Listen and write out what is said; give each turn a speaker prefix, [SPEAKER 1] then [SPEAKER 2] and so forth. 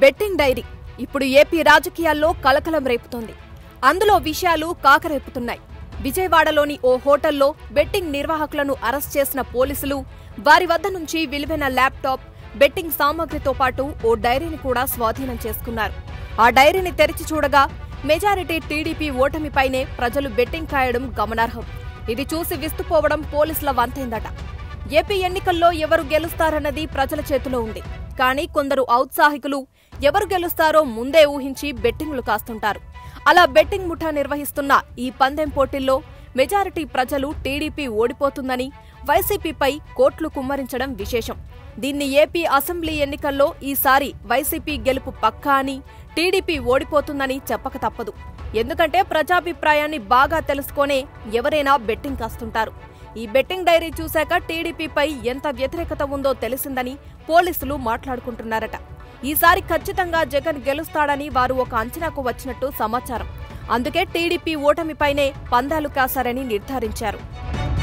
[SPEAKER 1] betting dairy ఇప్పుడు AP రాజకీయాల్లో కలకలం రేపుతోంది అందులో విషయాలు కాకరేపుతున్నాయి విజయవాడలోని ఓ హోటల్లో బెట్టింగ్ నిర్వాహకులను అరెస్ట్ చేసిన పోలీసులు వారి వద్ద నుంచి విలువైన ల్యాప్టాప్ బెట్టింగ్ సామాగ్రితో పాటు ఓ డైరీని కూడా స్వాధీనం చేసుకున్నారు ఆ డైరీని తెరిచి చూడగా మెజారిటీ టీడీపీ ఓటమిపైనే ప్రజలు బెట్టింగ్ కాయడం గమనార్హం ఇది చూసి విస్తుపోవడం పోలీసుల వంతైందట ఏపీ ఎన్నికల్లో ఎవరు గెలుస్తారన్నది ప్రజల చేతిలో ఉంది కానీ కొందరు ఔత్సాహికులు ఎవరు గెలుస్తారో ముందే ఊహించి బెట్టింగ్లు కాస్తుంటారు అలా బెట్టింగ్ ముఠా నిర్వహిస్తున్న ఈ పందెం పోటీల్లో మెజారిటీ ప్రజలు టీడీపీ ఓడిపోతుందని వైసీపీపై కోట్లు కుమ్మరించడం విశేషం దీన్ని ఏపీ అసెంబ్లీ ఎన్నికల్లో ఈసారి వైసీపీ గెలుపు పక్కా అని టీడీపీ ఓడిపోతుందని చెప్పక తప్పదు ఎందుకంటే ప్రజాభిప్రాయాన్ని బాగా తెలుసుకొనే ఎవరైనా బెట్టింగ్ కాస్తుంటారు ఈ బెట్టింగ్ డైరీ చూశాక టీడీపీపై ఎంత వ్యతిరేకత ఉందో తెలిసిందని పోలీసులు మాట్లాడుకుంటున్నారట ఈసారి ఖచ్చితంగా జగన్ గెలుస్తాడని వారు ఒక అంచనాకు వచ్చినట్టు సమాచారం అందుకే టీడీపీ ఓటమిపైనే పందాలు కాశారని నిర్ధారించారు